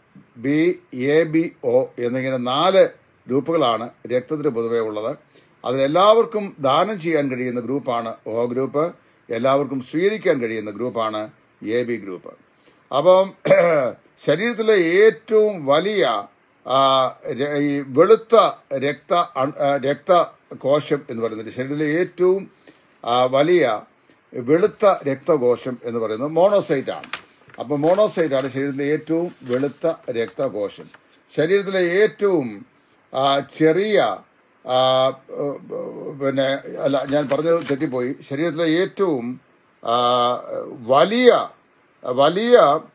[SPEAKER 1] B A B O എന്നിങ്ങനെ നാല് ഗ്രൂപ്പുകളാണ് രക്തത്തിന് പൊതുവേ ഉള്ളത് അതിലെല്ലാവർക്കും ദാനം ചെയ്യാൻ കഴിയുന്ന ഗ്രൂപ്പാണ് ഒ ഗ്രൂപ്പ് എല്ലാവർക്കും സ്വീകരിക്കാൻ കഴിയുന്ന ഗ്രൂപ്പാണ് എ ബി ഗ്രൂപ്പ് അപ്പം ശരീരത്തിലെ ഏറ്റവും വലിയ ആ, ര- ഈ വെളുത്ത രക്ത അൺ- ആ, രക്തകോശം എന്ന് പറയുന്നത് ശരീരത്തിലെ ഏറ്റവും ആ, വലിയ വെളുത്ത രക്തകോശം എന്ന് പറയുന്നത് മോണോസൈറ്റ് ആണ് അപ്പൊ മോണോസൈറ്റ് ആണ് ശരീരത്തിലെ ഏറ്റവും വെളുത്ത രക്തകോശം ശരീരത്തിലെ ഏറ്റവും ആ, ചെറിയ ആ, ഏഹ്, പിന്നെ അല്ല ഞാൻ പറഞ്ഞത് തെറ്റിപ്പോയി ശരീരത്തിലെ ഏറ്റവും ആ, വലിയ വലിയ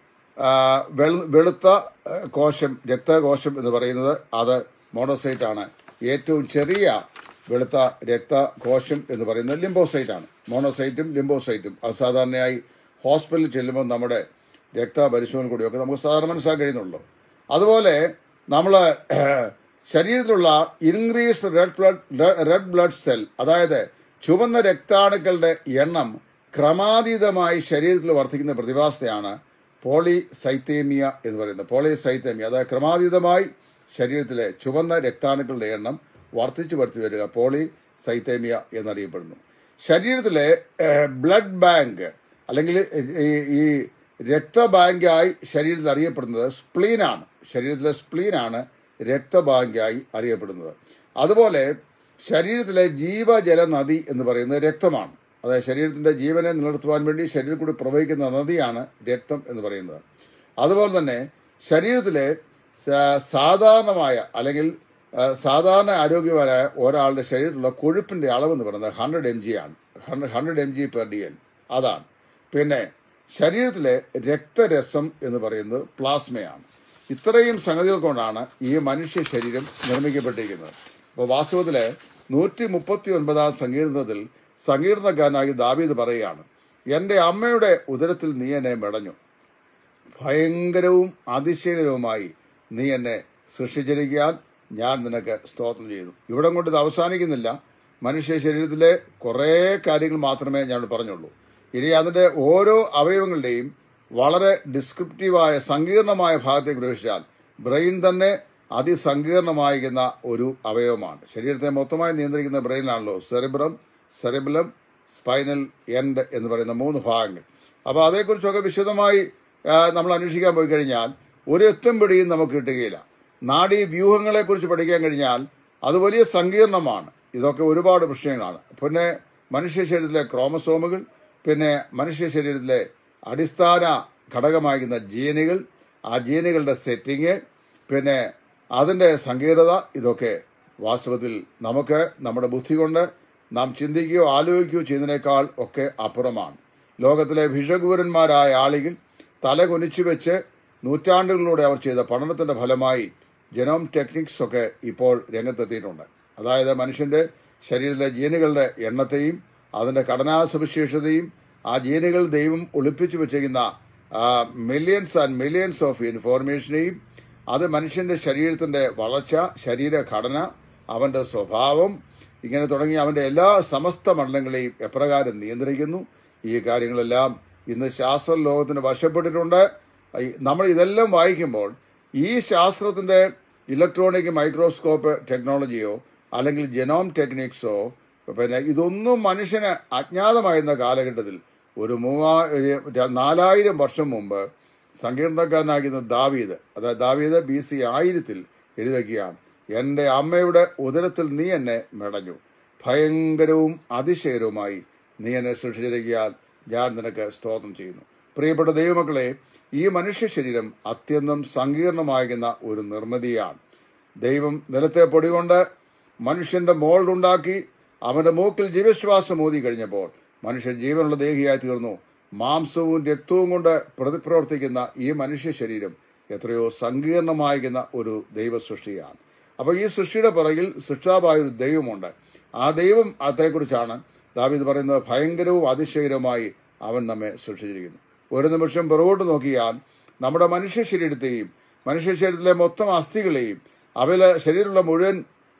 [SPEAKER 1] ആ, വെളു- വെളുത്ത ആ, കോശം രക്തകോശം എന്ന് പറയുന്നത് അത് മോണോസൈറ്റ് ആണ് ഏറ്റവും ചെറിയ വെളുത്ത രക്തകോശം എന്ന് പറയുന്നത് ലിംബോസൈറ്റ് ആണ് മോണോസൈറ്റും ലിംബോസൈറ്റും അത് സാധാരണയായി ഹോസ്പിറ്റലിൽ ചെല്ലുമ്പോൾ നമ്മുടെ രക്തപരിശോധന കൂടിയൊക്കെ നമുക്ക് സാധാരണ മനസ്സിലാക്കാൻ കഴിയുന്നുള്ളൂ അതുപോലെ നമ്മൾ ശരീരത്തിലുള്ള increase red blood red blood cell അതായത് ചുവന്ന രക്താണുക്കളുടെ എണ്ണം ക്രമാതീതമായി ശരീരത്തിൽ വർദ്ധിക്കുന്ന പ്രതിഭാസത്തെയാണ് പോളിസൈത്തേമിയ എന്ന് പറയുന്നത് പോളിസൈത്തേമിയ അതായത് ക്രമാതീതമായി ശരീരത്തിലെ ചുവന്ന രക്താണുക്കളുടെ എണ്ണം വർദ്ധിച്ചു വർദ്ധിച്ചു വരിക പോളിസൈത്തേമിയ എന്നറിയപ്പെടുന്നു ശരീരത്തിലെ ബ്ലഡ് ബാങ്ക് അല്ലെങ്കിൽ ഈ ഈ രക്തബാങ്കായി ശരീരത്തിൽ അറിയപ്പെടുന്നത് സ്പ്ലീനാണ് ശരീരത്തിലെ സ്പ്ലീനാണ് രക്തബാങ്കായി അറിയപ്പെടുന്നത് അതുപോലെ ശരീരത്തിലെ ജീവജല നദി എന്ന് പറയുന്നത് രക്തമാണ് അതായത് ശരീരത്തിന്റെ ജീവനെ നിലനിർത്തുവാൻ വേണ്ടി ശരീരത്തിൽ കൂടി പ്രവഹിക്കുന്ന നദിയാണ് രക്തം എന്ന് പറയുന്നത് അതുപോലെ തന്നെ ശരീരത്തിലെ സ- സാധാരണമായ അല്ലെങ്കിൽ ആ, സാധാരണ ആരോഗ്യവാനായ ഒരാളുടെ ശരീരത്തിലുള്ള കൊഴുപ്പിന്റെ അളവ് എന്ന് പറയുന്നത് ഹൺഡ്രഡ് എം ജി ആണ് hundred M G per D N അതാണ് പിന്നെ ശരീരത്തിലെ രക്തരസം എന്ന് പറയുന്നത് പ്ലാസ്മയാണ് ഇത്രയും സംഗതികൾ കൊണ്ടാണ് ഈ മനുഷ്യ ശരീരം നിർമ്മിക്കപ്പെട്ടിരിക്കുന്നത് അപ്പോൾ വാസ്തവത്തില് നൂറ്റി മുപ്പത്തി ഒൻപതാം സങ്കീർണത്തിൽ സങ്കീർണക്കാരനായി ദാവീദ് പറയുകയാണ് എൻ്റെ അമ്മയുടെ ഉദരത്തിൽ നീ എന്നെ മെടഞ്ഞു ഭയങ്കരവും അതിശയകരവുമായി നീ എന്നെ സൃഷ്ടിച്ചിരിക്കാൻ ഞാൻ നിനക്ക് സ്തോത്രം ചെയ്യുന്നു ഇവിടം കൊണ്ട് ഇത് അവസാനിക്കുന്നില്ല മനുഷ്യ ശരീരത്തിലെ കുറേ കാര്യങ്ങൾ മാത്രമേ ഞാൻ പറഞ്ഞുള്ളൂ ഇനി അതിന്റെ ഓരോ അവയവങ്ങളുടെയും വളരെ ഡിസ്ക്രിപ്റ്റീവായ സങ്കീർണമായ ഭാഗത്തേക്ക് പ്രവേശിച്ചാൽ ബ്രെയിൻ തന്നെ അതിസങ്കീർണമായിരിക്കുന്ന ഒരു അവയവമാണ് ശരീരത്തെ മൊത്തമായി നിയന്ത്രിക്കുന്ന ബ്രെയിനാണല്ലോ സെറിബ്രം സെറിബിലം സ്പൈനൽ എൻഡ് എന്ന് പറയുന്ന മൂന്ന് ഭാഗങ്ങൾ അപ്പോൾ അതേക്കുറിച്ചൊക്കെ വിശദമായി ആ, നമ്മൾ അന്വേഷിക്കാൻ പോയി കഴിഞ്ഞാൽ ഒരു എത്തും പിടിയും നമുക്ക് കിട്ടുകയില്ല നാഡീ വ്യൂഹങ്ങളെക്കുറിച്ച് പഠിക്കാൻ കഴിഞ്ഞാൽ അത് വലിയ സങ്കീർണമാണ് ഇതൊക്കെ ഒരുപാട് വിഷയങ്ങളാണ് പിന്നെ മനുഷ്യ ശരീരത്തിലെ ക്രോമസോമുകൾ പിന്നെ മനുഷ്യ ശരീരത്തിലെ അടിസ്ഥാന ഘടകമാകുന്ന ജീനുകൾ ആ ജീനുകളുടെ സെറ്റിങ് പിന്നെ അതിന്റെ സങ്കീർണത ഇതൊക്കെ വാസ്തവത്തിൽ നമുക്ക് നമ്മുടെ ബുദ്ധി കൊണ്ട് നാം ചിന്തിക്കുകയോ ആലോചിക്കുകയോ ചെയ്യുന്നതിനേക്കാൾ ഒക്കെ അപ്പുറമാണ് ലോകത്തിലെ ഭിഷകൂരന്മാരായ ആളുകൾ തല കുനിച്ചു വെച്ച് നൂറ്റാണ്ടുകളിലൂടെ അവർ ചെയ്ത പഠനത്തിന്റെ ഫലമായി ജനോം ടെക്നിക്സ് ഒക്കെ ഇപ്പോൾ രംഗത്തെത്തിയിട്ടുണ്ട് അതായത് മനുഷ്യന്റെ ശരീരത്തിലെ ജീനുകളുടെ എണ്ണത്തെയും അതിന്റെ ഘടനാ സവിശേഷതയും ആ ജീനുകൾ ദൈവം ഒളിപ്പിച്ചു വെച്ചിരിക്കുന്ന മില്യൺസ് ആൻഡ് മില്യൺസ് ഓഫ് ഇൻഫോർമേഷനെയും അത് മനുഷ്യന്റെ ശരീരത്തിന്റെ വളർച്ച ശരീരഘടന അവന്റെ സ്വഭാവം ഇങ്ങനെ തുടങ്ങി അവന്റെ എല്ലാ സമസ്ത മണ്ഡലങ്ങളെയും എപ്രകാരം നിയന്ത്രിക്കുന്നു ഈ കാര്യങ്ങളെല്ലാം ഇന്ന് ശാസ്ത്ര ലോകത്തിന് വശപ്പെട്ടിട്ടുണ്ട് ഈ- നമ്മൾ ഇതെല്ലാം വായിക്കുമ്പോൾ ഈ ശാസ്ത്രത്തിന്റെ ഇലക്ട്രോണിക് മൈക്രോസ്കോപ്പ് ടെക്നോളജിയോ അല്ലെങ്കിൽ ജനോം ടെക്നിക്സോ പിന്നെ ഇതൊന്നും മനുഷ്യന് അജ്ഞാതമായിരുന്ന കാലഘട്ടത്തിൽ ഒരു മൂവാ ഒരു നാലായിരം വർഷം മുമ്പ് സങ്കീർണക്കാരനാകുന്ന ദാവീദ് അതായത് ദാവീദ് ബി സി ആയിരത്തിൽ എഴുതി വയ്ക്കുകയാണ് എൻ്റെ അമ്മയുടെ ഉദരത്തിൽ നീ എന്നെ മെടഞ്ഞു ഭയങ്കരവും അതിശയരവുമായി നീ എന്നെ സൃഷ്ടിച്ചിരിക്കാൻ ഞാൻ നിനക്ക് സ്തോത്രം ചെയ്യുന്നു പ്രിയപ്പെട്ട ദൈവമക്കളെ ഈ മനുഷ്യ ശരീരം അത്യന്തം സങ്കീർണമാകുന്ന ഒരു നിർമ്മിതിയാണ് ദൈവം നിലത്തെ പൊടികൊണ്ട് മനുഷ്യന്റെ മോൾഡ് ഉണ്ടാക്കി അവന്റെ മൂക്കിൽ ജീവശ്വാസം ഊതി കഴിഞ്ഞപ്പോൾ മനുഷ്യൻ ജീവനുള്ള ദേഹിയായി തീർന്നു മാംസവും രക്തവും കൊണ്ട് പ്രതിപ്രവർത്തിക്കുന്ന ഈ മനുഷ്യ ശരീരം എത്രയോ സങ്കീർണമായിരിക്കുന്ന ഒരു ദൈവ സൃഷ്ടിയാണ് അപ്പോൾ ഈ സൃഷ്ടിയുടെ പുറകിൽ സൃഷ്ടാവായ ഒരു ദൈവമുണ്ട് ആ ദൈവം അതേക്കുറിച്ചാണ് ദാവീദ് പറയുന്നത് ഭയങ്കരവും അതിശയകരവുമായി അവൻ നമ്മെ സൃഷ്ടിച്ചിരിക്കുന്നു ഒരു നിമിഷം പുറകോട്ട് നോക്കിയാൽ നമ്മുടെ മനുഷ്യ ശരീരത്തെയും മനുഷ്യ ശരീരത്തിലെ മൊത്തം അസ്ഥികളെയും അവയിലെ ശരീരത്തിലുള്ള മുഴുവൻ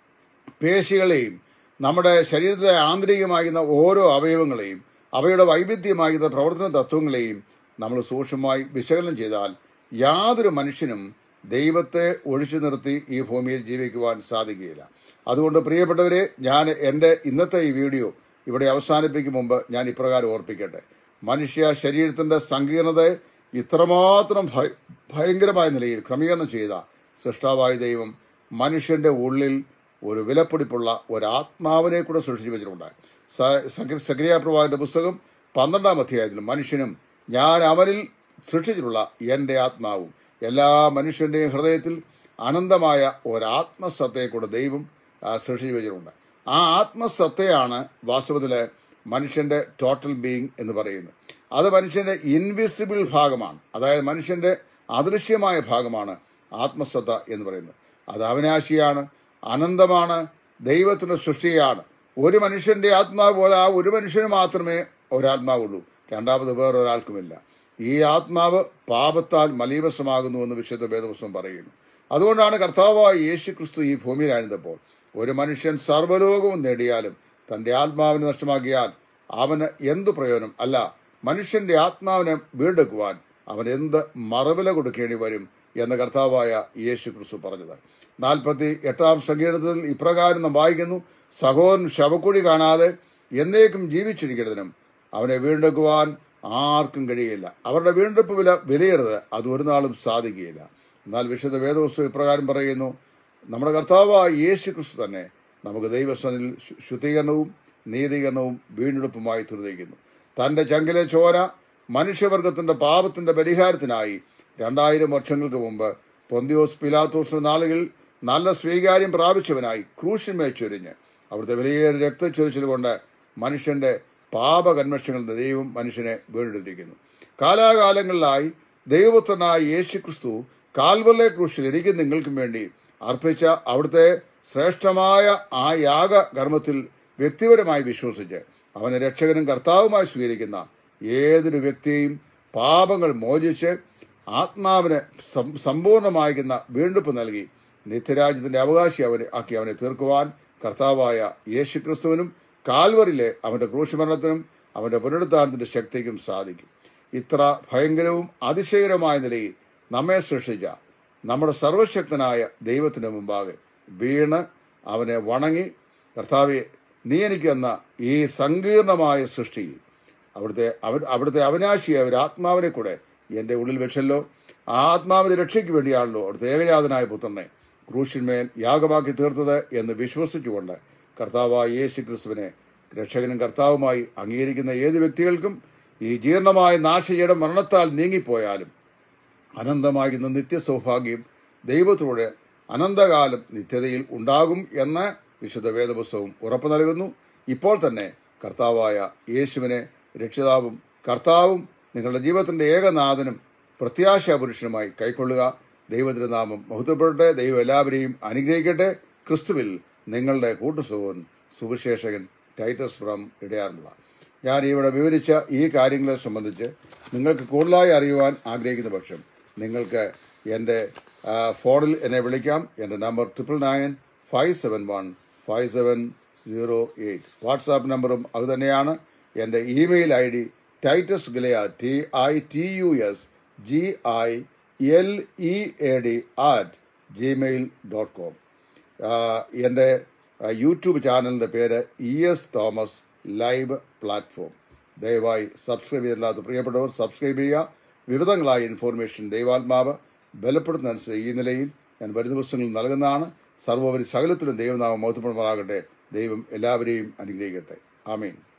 [SPEAKER 1] പേശികളെയും നമ്മുടെ ശരീരത്തിലെ ആന്തരികമാകുന്ന ഓരോ അവയവങ്ങളെയും അവയുടെ വൈവിധ്യമാകുന്ന പ്രവർത്തന തത്വങ്ങളെയും നമ്മൾ സൂക്ഷ്മമായി വിശകലനം ചെയ്താൽ യാതൊരു മനുഷ്യനും ദൈവത്തെ ഒഴിച്ചു നിർത്തി ഈ ഭൂമിയിൽ ജീവിക്കുവാൻ സാധിക്കുകയില്ല അതുകൊണ്ട് പ്രിയപ്പെട്ടവരെ ഞാൻ എൻ്റെ ഇന്നത്തെ ഈ വീഡിയോ ഇവിടെ അവസാനിപ്പിക്കും മുമ്പ് ഞാൻ ഇപ്രകാരം ഓർപ്പിക്കട്ടെ മനുഷ്യ ശരീരത്തിന്റെ സങ്കീർണതയെ ഇത്രമാത്രം ഭയ- ഭയങ്കരമായ നിലയിൽ ക്രമീകരണം ചെയ്ത സൃഷ്ടാവായ ദൈവം മനുഷ്യന്റെ ഉള്ളിൽ ഒരു വിലപ്പിടിപ്പുള്ള ഒരു ആത്മാവിനെ കൂടെ സൃഷ്ടിച്ചു വെച്ചിട്ടുണ്ട് സക്രിയ പ്രവാഹിന്റെ പുസ്തകം പന്ത്രണ്ടാം അധ്യായത്തിൽ മനുഷ്യനും ഞാൻ അവനിൽ സൃഷ്ടിച്ചിട്ടുള്ള എന്റെ ആത്മാവും എല്ലാ മനുഷ്യന്റെയും ഹൃദയത്തിൽ അനന്തമായ ഒരാത്മസത്തയെ കൂടെ ദൈവം ആ, സൃഷ്ടിച്ചു വെച്ചിട്ടുണ്ട് ആ ആത്മസത്തയാണ് വാസ്തവത്തില് മനുഷ്യന്റെ ടോട്ടൽ ബീയിങ് എന്ന് പറയുന്നത് അത് മനുഷ്യന്റെ ഇൻവിസിബിൾ ഭാഗമാണ് അതായത് മനുഷ്യന്റെ അദൃശ്യമായ ഭാഗമാണ് ആത്മസത്ത എന്ന് പറയുന്നത് അത് അവിനാശിയാണ് അനന്തമാണ് ദൈവത്തിന്റെ സൃഷ്ടിയാണ് ഒരു മനുഷ്യന്റെ ആത്മാവ് പോലെ ആ ഒരു മനുഷ്യന് മാത്രമേ ഒരാത്മാവുള്ളൂ രണ്ടാമത് വേറൊരാൾക്കുമില്ല ഈ ആത്മാവ് പാപത്താൽ മലീവസമാകുന്നു എന്ന് വിശുദ്ധ വേദപുസ്തകം പറയുന്നു അതുകൊണ്ടാണ് കർത്താവായ യേശു ക്രിസ്തു ഈ ഭൂമിയിലായിരുന്നപ്പോൾ ഒരു മനുഷ്യൻ സർവ്വലോകവും നേടിയാലും തന്റെ ആത്മാവിനെ നഷ്ടമാക്കിയാൽ അവന് എന്തു പ്രയോജനം അല്ല മനുഷ്യന്റെ ആത്മാവിനെ വീണ്ടെടുക്കുവാൻ അവൻ എന്ത് മറുവില കൊടുക്കേണ്ടി വരും എന്ന് കർത്താവായ യേശു ക്രിസ്തു പറഞ്ഞത് നാൽപ്പത്തി എട്ടാം സങ്കീർണത്തിൽ ഇപ്രകാരം നാം വായിക്കുന്നു സഹോദരൻ ശവക്കുഴി കാണാതെ എന്നേക്കും ജീവിച്ചിരിക്കുന്നതിനും അവനെ വീണ്ടെടുക്കുവാൻ ആർക്കും കഴിയില്ല അവരുടെ വീണ്ടെടുപ്പ് വില വിലയരുത് അത് ഒരു നാളും സാധിക്കുകയില്ല എന്നാൽ വിശുദ്ധ വേദവസ്തു ഇപ്രകാരം പറയുന്നു നമ്മുടെ കർത്താവായ യേശു ക്രിസ്തു തന്നെ നമുക്ക് ദൈവസ്ഥനിൽ ശു- ശുദ്ധീകരണവും നീതീകരണവും വീണ്ടെടുപ്പുമായി തീർന്നിരിക്കുന്നു തന്റെ ചങ്കിലെ ചോര മനുഷ്യവർഗത്തിന്റെ പാപത്തിന്റെ പരിഹാരത്തിനായി രണ്ടായിരം വർഷങ്ങൾക്ക് മുമ്പ് പൊന്തിയോസ് പിലാത്തോസിന്റെ നാളുകളിൽ നല്ല സ്വീകാര്യം പ്രാപിച്ചവനായി ക്രൂശന്മേൽ ചൊരിഞ്ഞ് അവിടുത്തെ വിലയേറിയ രക്തച്ചൊരിച്ചിൽ കൊണ്ട് മനുഷ്യന്റെ പാപകന്മഷങ്ങളിൽ നിന്ന് ദൈവം മനുഷ്യനെ വീണ്ടെടുത്തിരിക്കുന്നു കാലാകാലങ്ങളിലായി ദൈവപുത്രനായ യേശു ക്രിസ്തു കാൽവല്ലെ ക്രൂശിൽ എനിക്ക് നിങ്ങൾക്കും വേണ്ടി അർപ്പിച്ച അവിടുത്തെ ശ്രേഷ്ഠമായ ആ യാഗ കർമ്മത്തിൽ വ്യക്തിപരമായി വിശ്വസിച്ച് അവനെ രക്ഷകനും കർത്താവുമായി സ്വീകരിക്കുന്ന ഏതൊരു വ്യക്തിയും പാപങ്ങൾ മോചിച്ച് ആത്മാവിന് സം- സമ്പൂർണ്ണമായിരിക്കുന്ന വീണ്ടെടുപ്പ് നൽകി നിത്യരാജ്യത്തിന്റെ അവകാശി അവനെ ആക്കി അവനെ തീർക്കുവാൻ കർത്താവായ യേശു ക്രിസ്തുവിനും കാൽവറിലെ അവന്റെ ക്രൂശമരണത്തിനും അവന്റെ പുനരുദ്ധാരണത്തിന്റെ ശക്തിക്കും സാധിക്കും ഇത്ര ഭയങ്കരവും അതിശയകരമായ നിലയിൽ നമ്മെ സൃഷ്ടിച്ച നമ്മുടെ സർവശക്തനായ ദൈവത്തിന് മുമ്പാകെ വീണ് അവനെ വണങ്ങി കർത്താവെ നീ എനിക്ക് എന്ന ഈ സങ്കീർണമായ സൃഷ്ടിയിൽ അവിടുത്തെ അവ- അവിടുത്തെ അവിനാശിയായ ഒരു ആത്മാവിനെ കൂടെ എന്റെ ഉള്ളിൽ വെച്ചല്ലോ ആ ആത്മാവിന്റെ രക്ഷയ്ക്ക് വേണ്ടിയാണല്ലോ അവിടുത്തെ ഏകജാതനായ പുത്രനെ ക്രൂശിന്മേൽ യാഗമാക്കി തീർത്തത് എന്ന് വിശ്വസിച്ചുകൊണ്ട് കർത്താവായ യേശു ക്രിസ്തുവിനെ രക്ഷകനും കർത്താവുമായി അംഗീകരിക്കുന്ന ഏത് വ്യക്തികൾക്കും ഈ ജീർണമായ നാശയുടെ മരണത്താൽ നീങ്ങിപ്പോയാലും അനന്തമാകുന്ന നിത്യസൗഭാഗ്യം ദൈവത്തോടെ അനന്തകാലം നിത്യതയിൽ ഉണ്ടാകും എന്ന് വിശുദ്ധ വേദപുസ്തകവും ഉറപ്പു നൽകുന്നു ഇപ്പോൾ തന്നെ കർത്താവായ യേശുവിനെ രക്ഷിതാവും കർത്താവും നിങ്ങളുടെ ജീവിതത്തിന്റെ ഏകനാഥനും പ്രത്യാശാപുരുഷനുമായി കൈക്കൊള്ളുക ദൈവത്തിരുനാമം മഹത്വപ്പെടട്ടെ ദൈവം എല്ലാവരെയും അനുഗ്രഹിക്കട്ടെ ക്രിസ്തുവിൽ നിങ്ങളുടെ കൂട്ടുസുഖൻ സുവിശേഷകൻ ടൈറ്റസ് ഫ്രം ഇടയാറുമുള്ള ഞാൻ ഇവിടെ വിവരിച്ച ഈ കാര്യങ്ങളെ സംബന്ധിച്ച് നിങ്ങൾക്ക് കൂടുതലായി അറിയുവാൻ ആഗ്രഹിക്കുന്ന പക്ഷം നിങ്ങൾക്ക് എൻ്റെ ആ, ഫോണിൽ എന്നെ വിളിക്കാം എൻ്റെ number triple nine five seven one five seven zero eight WhatsApp നമ്പറും അത് തന്നെയാണ് എൻ്റെ ഇമെയിൽ ഐ ഡി ടൈറ്റസ് ഗിലയ T I T U S G I L E A D at Gmail dot com എൻ്റെ യൂട്യൂബ് ചാനലിൻ്റെ പേര് E S Thomas live platform ദയവായി subscribe ചെയ്തില്ലാത്ത പ്രിയപ്പെട്ടവർ സബ്സ്ക്രൈബ് ചെയ്യുക വിവിധങ്ങളായ ഇൻഫോർമേഷൻ ദൈവാത്മാവ് ബലപ്പെടുന്നതനുസരിച്ച് ഈ നിലയിൽ ഞാൻ വരും ദിവസങ്ങളിൽ നൽകുന്നതാണ് സർവോപരി സകലത്തിലും ദൈവനാമം മഹത്വപ്പെടുമാറാകട്ടെ ദൈവം എല്ലാവരെയും അനുഗ്രഹിക്കട്ടെ ആമീൻ